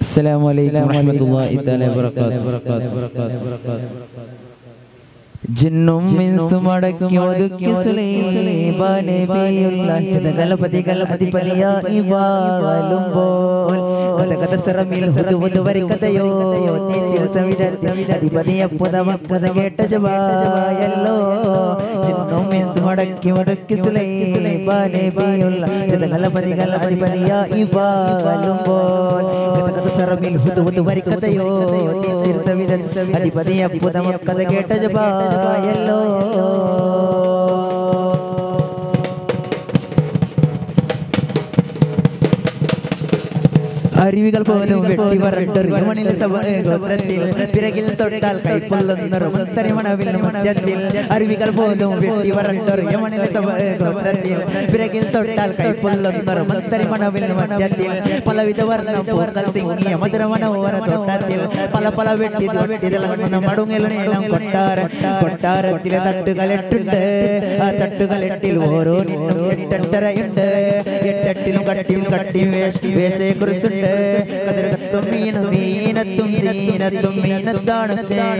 السلام عليكم ورحمة الله تعالى وبركاته ജിന്നും മിൻസും അടക്കി ഒതുക്കി സുലൈമാനബിയുള്ള ചിതകളപതികൾ അധിപതിയായി വാഴുമ്പോൾ കഥകഥ സിറമിൽ ഹുദുവതു വരിക്കഥയോ അധിപതിയെ പുതമക്കഥ കേട്ട ജവായല്ലോ ജിന്നും മിൻസും അടക്കി ഒതുക്കി സുലൈമാനബിയുള്ള ചിതകളപതികൾ അധിപതിയായി വാഴുമ്പോൾ കഥകഥ സിറമിൽ ഹുദുവതു വരിക്കഥയോ അധിപതിയെ പുതമക്കഥ കേട്ട ജവായല്ലോ അരുവികൾ പോലും വെട്ടി വരട്ടെറിയമണിൽ ഗോത്രത്തിൽ പിറകിൽ തൊട്ടാൽ കൈപ്പൊള്ളുന്ന റുമത്തരിമണവിൽ മധ്യത്തിൽ അരുവികൾ പോലും വെട്ടി വരട്ടെറിയമണിൽ ഗോത്രത്തിൽ പിറകിൽ തൊട്ടാൽ കൈപ്പൊള്ളുന്ന റുമത്തരിമണവിൽ മധ്യത്തിൽ പലവിധ വർണ്ണം പൂക്കൾ തിങ്ങിയ മധുരമനോഹര തോട്ടത്തിൽ പല പല വെട്ടി തൊട്ടി തിളങ്ങുന്ന മടുങ്ങലും കൊട്ടാര കൊട്ടാരത്തിലെ തട്ടുകളെട്ടുണ്ട് ആ തട്ടുകളെട്ടിൽ ഓരോ നിന്നും എട്ടെട്ടരയുണ്ട് എട്ടെട്ടിലും കട്ടിയും കട്ടിയും വേശയെ കുറിച്ചുണ്ട് കതിരകത്തും മീനും മീനത്തും ദീനത്തും മീനത്താണ്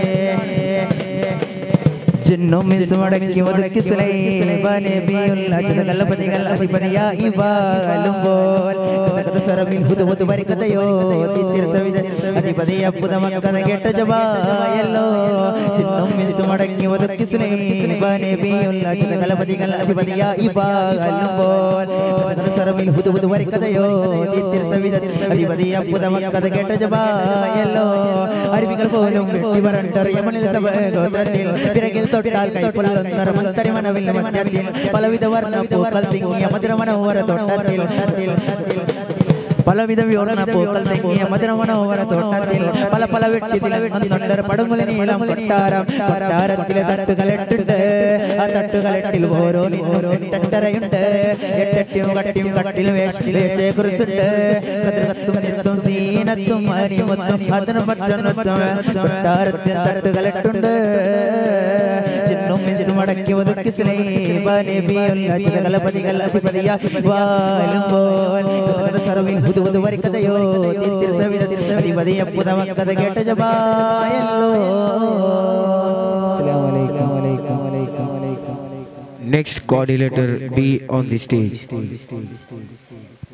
ജിന്നും മിസും അടക്കി ഒതുക്കി സുലൈമാനബിയുള്ള ചിതകല്ലപതികൾ അധിപതിയായി വാഴുമ്പോൾ സ്വരമിൽ ഹുദുഹുദു വരിക്കതയോ തിരുസവിത അധിപതിയ പുതമക്കഥ കേട്ട ജവായല്ലോ ജിന്നും മിസും അടക്കി ഒതുക്കി സുലൈമാനബിയുള്ള ചിതകല്ലപതികൾ അധിപതിയായി വാഴുമ്പോൾ സ്വരമിൽ ഹുദുഹുദു വരിക്കതയോ തിരുസവിത അധിപതിയ പുതമക്കഥ കേട്ട ജവായല്ലോ അരുവികൾ പോലും വെട്ടി വരണ്ടറിയമണിൽ ഗോത്രത്തിൽ പിറകിൽ തൊട്ടാൽ കൈപ്പൊള്ളുന്ന മന്ത്രിമണവിൽ മധ്യത്തിൽ പലവിധ വർണ്ണ പൂക്കൾ തിങ്ങിയ മധുരമനോഹര തോട്ടത്തിൽ പലവിധ വിവർണ പൂക്കൾ തെങ്ങിയ മധുരമനോഹര തോട്ടത്തിൽ പല പല വെട്ടി തിളങ്ങുന്നുണ്ട് പടുമുല നീളം കൊട്ടാരം കൊട്ടാരത്തിലെ തട്ടുകളെട്ടുണ്ട് ആ തട്ടുകളെട്ടിൽ ഓരോ എട്ടെട്ടരയുണ്ട് എട്ടെട്ടിയും കട്ടിയും കട്ടിലും വേശയെ കുറിച്ചുണ്ട് കത്തും നിത്തും സീനത്തും അരിമൊത്തും അതിന് പറ്റും കൊട്ടാരത്തിൽ തട്ടുകളെട്ടുണ്ട് ചിന്നും മിസ്സും അടക്കി ഒതുക്കി സ്ലേബിയുള്ള ചിലകളപതികൾ അധിപതിയാ വാലുമ്പോൾ സർവിൽ പുതുവത് വരിക്കതയോ തിരുസവിധ അധിപതിയെ പുതമക്കഥ കേട്ട ജപായല്ലോ അസ്സലാമു അലൈക്കും അലൈക്കും അലൈക്കും അലൈക്കും Next coordinator be on the stage.